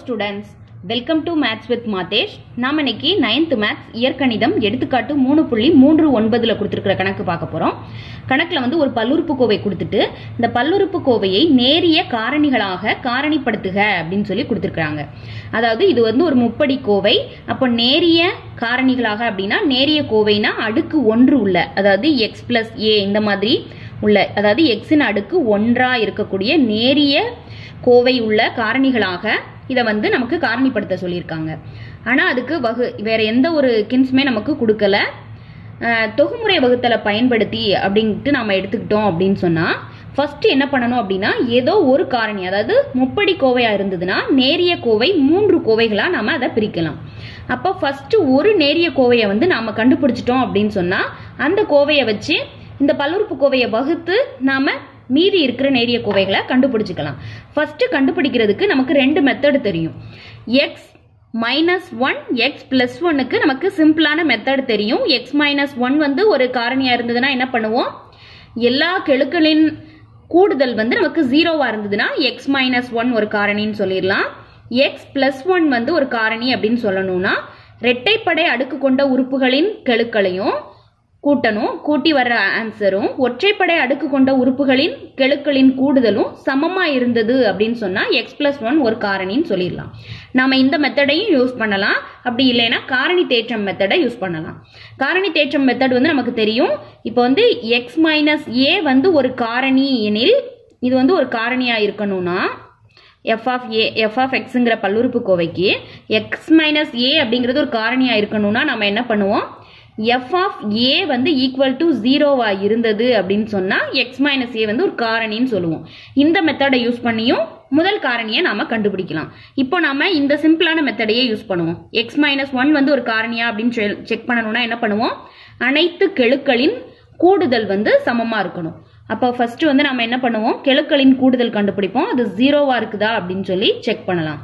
students welcome to maths with Mathesh நாம் இன்னைக்கு ninth maths இயற்கணிதம் எடுத்துக்காட்டு மூணு புள்ளி மூன்று ஒன்பதுல கொடுத்துருக்கிற கணக்கு பார்க்க போறோம் கணக்குல வந்து ஒரு பல்லுறுப்புக்கோவை கொடுத்துட்டு இந்த பல்லுறுப்புக்கோவையை நேரிய காரணிகளாக காரணிப்படுத்துக அப்படின்னு சொல்லி கொடுத்துருக்காங்க அதாவது இது வந்து ஒரு முப்படி கோவை அப்போ நேரிய காரணிகளாக அப்படின்னா நேரிய கோவைனா அடுக்கு ஒன்று உள்ள அதாவது எக்ஸ் பிளஸ் ஏ இந்த மாதிரி உள்ள அதாவது எக்ஸின் அடுக்கு ஒன்றா இருக்கக்கூடிய நேரிய கோவை உள்ள காரணிகளாக இதை வந்து நமக்கு காரணிப்படுத்த சொல்லியிருக்காங்க ஆனால் அதுக்கு வகு வேற எந்த ஒரு கின்ஸுமே நமக்கு கொடுக்கல அஹ், தொகுமுறை வகுத்தலை பயன்படுத்தி அப்படின்ட்டு நம்ம எடுத்துக்கிட்டோம் அப்படின்னு சொன்னால் ஃபர்ஸ்ட் என்ன பண்ணணும் அப்படின்னா ஏதோ ஒரு காரணி அதாவது முப்படி கோவையாக இருந்ததுன்னா நேரிய கோவை மூன்று கோவைகளாக நம்ம அதை பிரிக்கலாம் அப்போ ஃபர்ஸ்ட் ஒரு நேரிய கோவையை வந்து நாம கண்டுபிடிச்சிட்டோம் அப்படின்னு சொன்னால் அந்த கோவையை வச்சு இந்த பல்லுறுப்பு கோவையை வகுத்து நாம மீதி இருக்கிற நேரிய கோவைகளை கண்டுபிடிச்சிக்கலாம் ஃபர்ஸ்ட் கண்டுபிடிக்கிறதுக்கு நமக்கு ரெண்டு மெத்தட் தெரியும் x minus one x plus ஒன்னுக்கு நமக்கு சிம்பிளான மெத்தட் தெரியும் எக்ஸ் மைனஸ் ஒன் வந்து ஒரு காரணியா இருந்ததுன்னா என்ன பண்ணுவோம் எல்லா கெழுக்களின் கூடுதல் வந்து நமக்கு ஜீரோவா இருந்ததுன்னா எக்ஸ் மைனஸ் ஒன் ஒரு காரணின்னு சொல்லிடலாம் எக்ஸ் பிளஸ் ஒன் வந்து ஒரு காரணி அப்படின்னு சொல்லணும்னா ரெட்டைப்படை அடுக்கு கொண்ட உறுப்புகளின் கெழுக்களையும் கூட்டணும் கூட்டி வர்ற ஆன்சரும் ஒற்றைப்படை அடுக்கு கொண்ட உறுப்புகளின் கெழுக்களின் கூடுதலும் சமமா இருந்தது அப்படின்னு சொன்னா எக்ஸ் பிளஸ் ஒன் ஒரு காரணின்னு சொல்லிடலாம் நாம இந்த மெத்தடையும் யூஸ் பண்ணலாம் அப்படி இல்லைன்னா காரணி தேற்றம் மெத்தடை யூஸ் பண்ணலாம் காரணி தேற்றம் மெத்தட் வந்து நமக்கு தெரியும் இப்போ வந்து எக்ஸ் மைனஸ் ஏ வந்து ஒரு காரணி எனில் இது வந்து ஒரு காரணியா இருக்கணும்னா f of a f of எக்ஸுங்கிற பல்லுறுப்புக்கோவைக்கு எக்ஸ் மைனஸ் ஏ அப்படிங்கிறது ஒரு காரணியா இருக்கணும்னா நம்ம என்ன பண்ணுவோம் எஃப் ஆஃப் ஏ வந்து ஈக்குவல் டு ஜீரோவா இருந்தது அப்படின்னு சொன்னா எக்ஸ் மைனஸ் ஏ வந்து ஒரு காரணின்னு சொல்லுவோம் இந்த மெத்தடை யூஸ் பண்ணியும் முதல் காரணியை நாம கண்டுபிடிக்கலாம் இப்போ நாம இந்த சிம்பிளான மெத்தடையே யூஸ் பண்ணுவோம் எக்ஸ் மைனஸ் ஒன் வந்து ஒரு காரணியா அப்படின்னு செக் பண்ணணும்னா என்ன பண்ணுவோம் அனைத்து கெழுக்களின் கூடுதல் வந்து சமமா இருக்கணும் அப்போ ஃபர்ஸ்ட் வந்து நம்ம என்ன பண்ணுவோம் கெழுக்களின் கூடுதல் கண்டுபிடிப்போம் அது ஜீரோவா இருக்குதா அப்படின்னு சொல்லி செக் பண்ணலாம்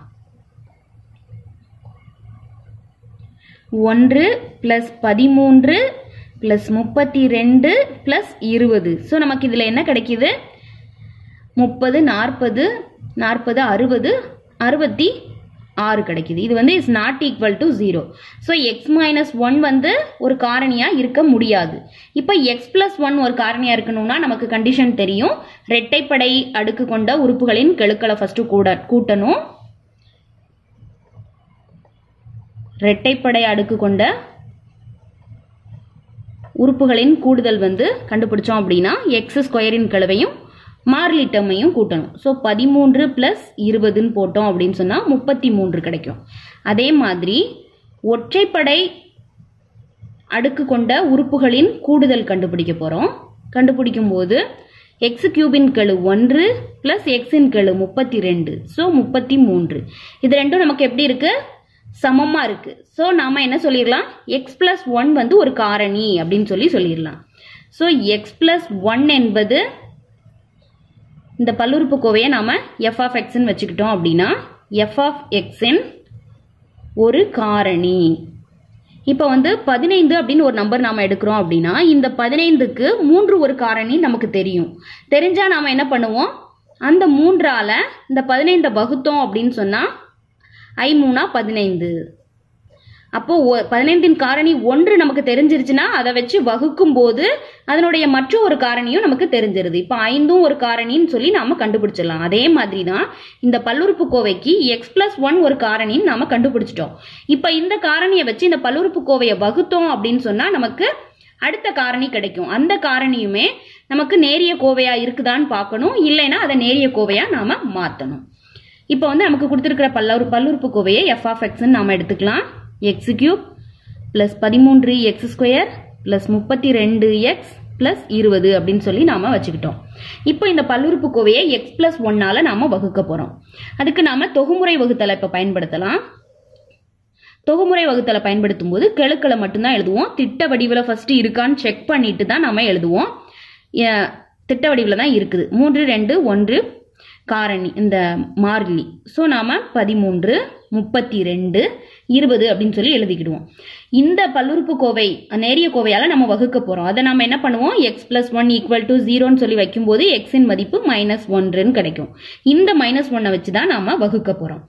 ஒன்று பிளஸ் பதிமூன்று பிளஸ் முப்பத்தி ரெண்டு பிளஸ் இருபது ஸோ நமக்கு இதில் என்ன கிடைக்குது முப்பது நாற்பது நாற்பது அறுபது அறுபத்தி ஆறு கிடைக்குது இது வந்து is not equal to zero so x minus one வந்து ஒரு காரணியாக இருக்க முடியாது இப்போ எக்ஸ் பிளஸ் ஒன் ஒரு காரணியாக இருக்கணும்னா நமக்கு கண்டிஷன் தெரியும் ரெட்டைப்படை அடுக்கு கொண்ட உறுப்புகளின் கெழுக்களை ஃபஸ்ட்டு கூட கூட்டணும் ரெட்டைப்படை அடுக்கு கொண்ட உறுப்புகளின் கூடுதல் வந்து கண்டுபிடிச்சோம் அப்படின்னா எக்ஸ் ஸ்கொயரின் கலவையும் மாறிலி டேர்மையும் கூட்டணும் ஸோ பதிமூன்று ப்ளஸ் இருபதுன்னு போட்டோம் அப்படின்னு சொன்னால் முப்பத்தி மூன்று கிடைக்கும் அதே மாதிரி ஒற்றைப்படை அடுக்கு கொண்ட உறுப்புகளின் கூடுதல் கண்டுபிடிக்க போகிறோம் கண்டுபிடிக்கும் போது எக்ஸ் கியூபின் கெழு ஒன்று ப்ளஸ் எக்ஸின் கெழு முப்பத்தி ரெண்டு ஸோ முப்பத்தி மூன்று இது ரெண்டும் நமக்கு எப்படி இருக்கு சமமா இருக்கு ஸோ நாம என்ன சொல்லிடலாம் எக்ஸ் பிளஸ் ஒன் வந்து ஒரு காரணி அப்படின்னு சொல்லி சொல்லிடலாம் ஸோ எக்ஸ் பிளஸ் ஒன் என்பது இந்த பல்லுறுப்புக்கோவையை நாம எஃப் ஆஃப் எக்ஸ்ன்னு வச்சுக்கிட்டோம் அப்படின்னா எஃப் ஆஃப் எக்ஸின் ஒரு காரணி இப்போ வந்து பதினைந்து அப்படின்னு ஒரு நம்பர் நாம எடுக்கிறோம் அப்படின்னா இந்த பதினைந்துக்கு மூன்று ஒரு காரணி நமக்கு தெரியும் தெரிஞ்சா நாம என்ன பண்ணுவோம் அந்த மூன்றால இந்த பதினைந்தை வகுத்தோம் அப்படின்னு சொன்னா ஐ மூணா பதினைந்து அப்போ ஒ- பதினைந்தின் காரணி ஒன்று நமக்கு தெரிஞ்சிருச்சுன்னா அதை வச்சு வகுக்கும் போது அதனுடைய மற்ற ஒரு காரணியும் நமக்கு தெரிஞ்சிருது இப்போ ஐந்தும் ஒரு காரணின்னு சொல்லி நாம கண்டுபிடிச்சிடலாம் அதே மாதிரி தான் இந்த பல்லுறுப்புக்கோவைக்கு எக்ஸ் பிளஸ் ஒன் ஒரு காரணின்னு நாம கண்டுபிடிச்சிட்டோம் இப்போ இந்த காரணியை வச்சு இந்த பல்லுறுப்புக்கோவையை வகுத்தோம் அப்படின்னு சொன்னா நமக்கு அடுத்த காரணி கிடைக்கும் அந்த காரணியுமே நமக்கு நேரிய கோவையா இருக்குதான்னு பார்க்கணும் இல்லைன்னா அதை நேரிய கோவையா நாம மாத்தணும் இப்போ வந்து நமக்கு கொடுத்துருக்கிற பல்லூர் பல்லுறுப்பு கோவையை எஃப் ஆஃப் எக்ஸ்ன்னு நாம எடுத்துக்கலாம் எக்ஸ் கியூப் ப்ளஸ் பதிமூன்று எக்ஸ் ஸ்கொயர் ப்ளஸ் முப்பத்தி ரெண்டு எக்ஸ் ப்ளஸ் இருபது அப்படின்னு சொல்லி நாம வச்சுக்கிட்டோம் இப்போ இந்த பல்லுறுப்பு கோவையை எக்ஸ் ப்ளஸ் ஒன்னால நாம வகுக்க போறோம் அதுக்கு நாம தொகுமுறை வகுத்தலை இப்போ பயன்படுத்தலாம் தொகுமுறை வகுத்தலை பயன்படுத்தும் போது கெழுக்களை மட்டும்தான் எழுதுவோம் திட்ட வடிவில் ஃபர்ஸ்ட் இருக்கான்னு செக் பண்ணிட்டு தான் நம்ம எழுதுவோம் எ- திட்ட வடிவில் தான் இருக்குது மூன்று ரெண்டு ஒன்று காரணி இந்த மாறிலி ஸோ நாம பதிமூன்று முப்பத்தி ரெண்டு இருபது அப்படின்னு சொல்லி எழுதிக்கிடுவோம் இந்த பல்லுறுப்புக்கோவை நேரிய கோவையால நம்ம வகுக்க போறோம் அதை நம்ம என்ன பண்ணுவோம் x plus one equal to ஜீரோன்னு சொல்லி வைக்கும்போது எக்ஸின் மதிப்பு மைனஸ் ஒன்றுன்னு கிடைக்கும் இந்த மைனஸ் ஒன்னை வச்சு தான் நாம வகுக்க போறோம்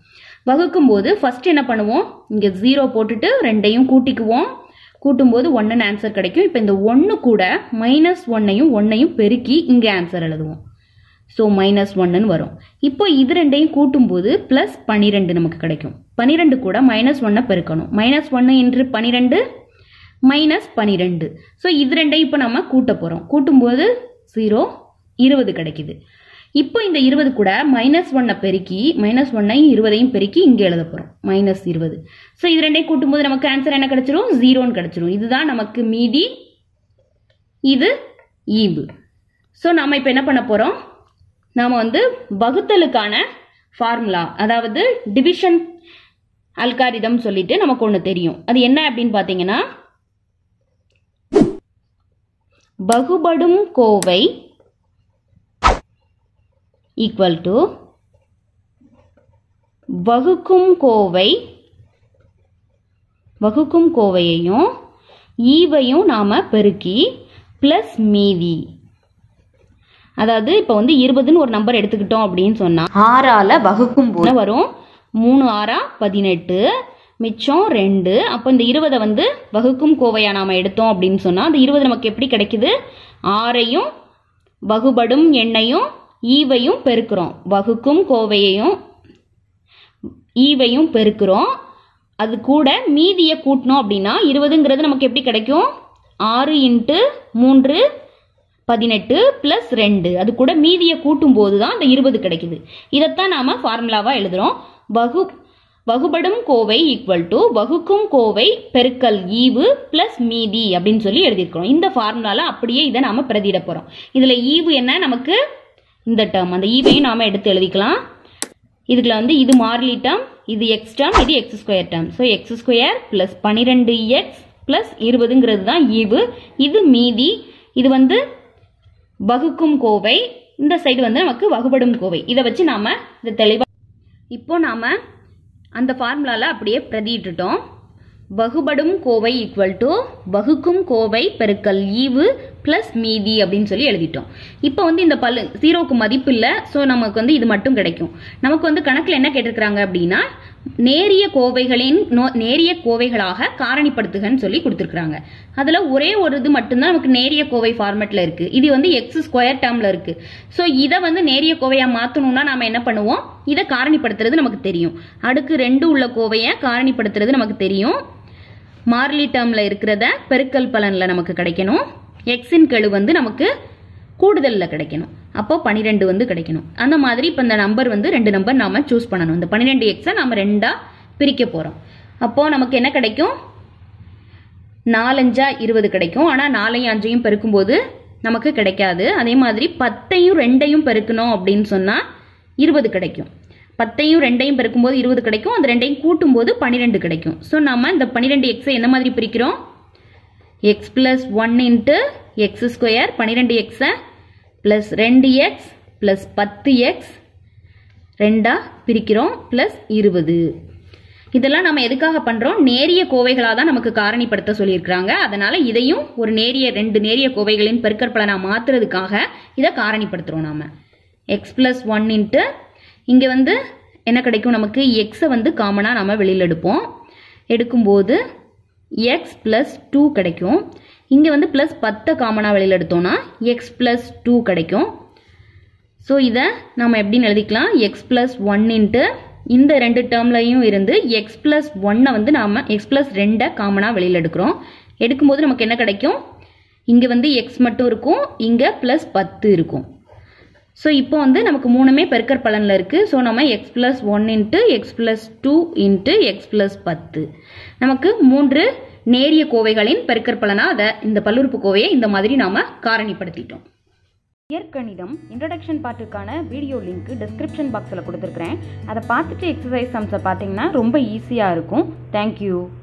வகுக்கும் போது ஃபர்ஸ்ட் என்ன பண்ணுவோம் இங்கே ஜீரோ போட்டுட்டு ரெண்டையும் கூட்டிக்குவோம் கூட்டும்போது ஒன்றுன்னு ஆன்சர் கிடைக்கும் இப்போ இந்த ஒன்று கூட மைனஸ் ஒன்னையும் ஒன்னையும் பெருக்கி இங்கே ஆன்சர் எழுதுவோம் ஸோ மைனஸ் ஒன்னுன்னு வரும் இப்போ இது ரெண்டையும் கூட்டும்போது ப்ளஸ் பன்னிரெண்டு நமக்கு கிடைக்கும் பன்னிரெண்டு கூட மைனஸ் ஒன்னை பெருக்கணும் மைனஸ் ஒன்று என்று பன்னிரெண்டு மைனஸ் பன்னிரெண்டு ஸோ இது ரெண்டையும் இப்போ நம்ம கூட்ட போகிறோம் கூட்டும்போது ஜீரோ இருபது கிடைக்குது இப்போ இந்த இருபது கூட மைனஸ் ஒன்னை பெருக்கி மைனஸ் ஒன்னையும் இருபதையும் பெருக்கி இங்கே எழுத போகிறோம் மைனஸ் இருபது ஸோ இது ரெண்டையும் கூட்டும்போது நமக்கு ஆன்சர் என்ன கிடைச்சிரும் ஜீரோன்னு கிடைச்சிரும் இதுதான் நமக்கு மீதி இது ஈவு ஸோ நாம் இப்போ என்ன பண்ண போகிறோம் நாம் வந்து வகுத்தலுக்கான ஃபார்முலா அதாவது டிவிஷன் அல்காரிதம் சொல்லிட்டு நமக்கு ஒன்று தெரியும் அது என்ன அப்படின்னு பார்த்தீங்கன்னா வகுபடும் கோவை ஈக்குவல் டு வகுக்கும் கோவை வகுக்கும் கோவையையும் ஈவையும் நாம பெருக்கி ப்ளஸ் மீதி அதாவது இப்போ வந்து இருபதுன்னு ஒரு நம்பர் எடுத்துக்கிட்டோம் அப்படின்னு சொன்னா ஆறால வகுக்கும் போது என்ன வரும் மூணு ஆறா பதினெட்டு மிச்சம் ரெண்டு அப்போ இந்த இருபதை வந்து வகுக்கும் கோவையா நாம எடுத்தோம் அப்படின்னு சொன்னா அந்த இருபது நமக்கு எப்படி கிடைக்குது ஆறையும் வகுபடும் எண்ணையும் ஈவையும் பெருக்கிறோம் வகுக்கும் கோவையையும் ஈவையும் பெருக்கிறோம் அது கூட மீதியை கூட்டினோம் அப்படின்னா இருபதுங்கிறது நமக்கு எப்படி கிடைக்கும் ஆறு இன்ட்டு மூன்று பதினெட்டு ப்ளஸ் ரெண்டு அது கூட மீதியை கூட்டும் போது தான் அந்த இருபது கிடைக்குது இதைத்தான் நாம ஃபார்முலாவாக எழுதுறோம் வகு வகுபடும் கோவை ஈக்குவல் டு வகுக்கும் கோவை பெருக்கல் ஈவு ப்ளஸ் மீதி அப்படின்னு சொல்லி எழுதியிருக்கிறோம் இந்த ஃபார்முலால அப்படியே இதை நாம பிரதியிட போறோம் இதுல ஈவு என்ன நமக்கு இந்த டேர்ம் அந்த ஈவையும் நாம எடுத்து எழுதிக்கலாம் இதுல வந்து இது மாறிலி டேர்ம் இது எக்ஸ் டேர்ம் இது x square term so x square plus பன்னிரெண்டு எக்ஸ் ப்ளஸ் இருபதுங்கிறது தான் ஈவு இது மீதி இது வந்து வகுக்கும் கோவை இந்த சைடு வந்து நமக்கு வகுபடும் கோவை இதை வச்சு நாம இதை தெளிவாக இப்போ நாம அந்த ஃபார்முலால அப்படியே பிரதியிட்டுட்டோம் வகுபடும் கோவை ஈக்குவல் டு வகுக்கும் கோவை பெருக்கல் ஈவு ப்ளஸ் மீதி அப்படின்னு சொல்லி எழுதிட்டோம் இப்போ வந்து இந்த பல்லு ஜீரோக்கு மதிப்பு இல்லை ஸோ நமக்கு வந்து இது மட்டும் கிடைக்கும் நமக்கு வந்து கணக்கில் என்ன கேட்டிருக்கிறாங்க அப்படின்னா நேரிய கோவைகளின் நோ- நேரிய கோவைகளாக காரணிப்படுத்துகன்னு சொல்லி கொடுத்துருக்காங்க அதில் ஒரே ஒரு இது மட்டும்தான் நமக்கு நேரிய கோவை ஃபார்மேட்டில் இருக்கு இது வந்து எக்ஸ் ஸ்கொயர் டேர்மில் இருக்கு ஸோ இதை வந்து நேரிய கோவையாக மாற்றணும்னா நாம என்ன பண்ணுவோம் இதை காரணிப்படுத்துறது நமக்கு தெரியும் அடுக்கு ரெண்டு உள்ள கோவையை காரணிப்படுத்துறது நமக்கு தெரியும் மாறிலி டேர்ம்ல இருக்கிறத பெருக்கல் பலன்ல நமக்கு கிடைக்கணும் எக்ஸின் கெழு வந்து நமக்கு கூடுதல்ல கிடைக்கணும் அப்போ பன்னிரெண்டு வந்து கிடைக்கணும் அந்த மாதிரி இப்போ இந்த நம்பர் வந்து ரெண்டு நம்பர் நாம சூஸ் பண்ணணும் இந்த பன்னிரெண்டு எக்ஸை நாம ரெண்டா பிரிக்க போறோம் அப்போ நமக்கு என்ன கிடைக்கும் நாலஞ்சா இருபது கிடைக்கும் ஆனால் நாலையும் அஞ்சையும் பெருக்கும்போது நமக்கு கிடைக்காது அதே மாதிரி பத்தையும் ரெண்டையும் பெருக்கணும் அப்படின்னு சொன்னால் இருபது கிடைக்கும் பத்தையும் ரெண்டையும் பெருக்கும்போது இருபது கிடைக்கும் அந்த ரெண்டையும் கூட்டும்போது பன்னிரெண்டு கிடைக்கும் ஸோ நம்ம இந்த பன்னிரெண்டு எக்ஸை என்ன மாதிரி பிரிக்கிறோம் x plus one into x square பன்னிரெண்டு எக்ஸை ப்ளஸ் ரெண்டு எக்ஸ் ப்ளஸ் பத்து எக்ஸ் ரெண்டாக பிரிக்கிறோம் ப்ளஸ் இருபது இதெல்லாம் நம்ம எதுக்காக பண்றோம் நேரிய கோவைகளாக தான் நமக்கு காரணிப்படுத்த சொல்லியிருக்கிறாங்க அதனால இதையும் ஒரு நேரிய ரெண்டு நேரிய கோவைகளின் பெருக்கற்பலனா மாத்துறதுக்காக இதை காரணிப்படுத்துறோம் நாம எக்ஸ் பிளஸ் ஒன் இன்ட்டு இங்கே வந்து என்ன கிடைக்கும் நமக்கு எக்ஸை வந்து காமனாக நம்ம வெளியில் எடுப்போம் எடுக்கும்போது எக்ஸ் ப்ளஸ் டூ கிடைக்கும் இங்கே வந்து ப்ளஸ் பத்தை காமனாக வெளியில் எடுத்தோம்னா எக்ஸ் ப்ளஸ் டூ கிடைக்கும் ஸோ இதை நம்ம எப்படின்னு எழுதிக்கலாம் எக்ஸ் ப்ளஸ் ஒன் இன்ட்டு இந்த ரெண்டு டேர்ம்லையும் இருந்து எக்ஸ் ப்ளஸ் ஒன்னை வந்து நாம் எக்ஸ் ப்ளஸ் ரெண்டை காமனாக வெளியில் எடுக்கிறோம் எடுக்கும்போது நமக்கு என்ன கிடைக்கும் இங்கே வந்து எக்ஸ் மட்டும் இருக்கும் இங்கே ப்ளஸ் பத்து இருக்கும் ஸோ இப்போ வந்து நமக்கு மூணுமே பெருக்கற் பலனில் இருக்குது ஸோ நம்ம x plus one into x plus two into x plus பத்து நமக்கு மூன்று நேரிய கோவைகளின் பெருக்கற் பலனாக அதை இந்த பல்லுறுப்பு கோவையை இந்த மாதிரி நாம் காரணிப்படுத்திட்டோம் இயற்கணிதம் இன்ட்ரடக்ஷன் பார்ட்டுக்கான வீடியோ லிங்க் டிஸ்கிரிப்ஷன் பாக்ஸில் கொடுத்துருக்குறேன் அதை பார்த்துட்டு எக்ஸசைஸ் சம்ஸை பார்த்தீங்கன்னா ரொம்ப ஈஸியாக இருக்கும் தேங்க்யூ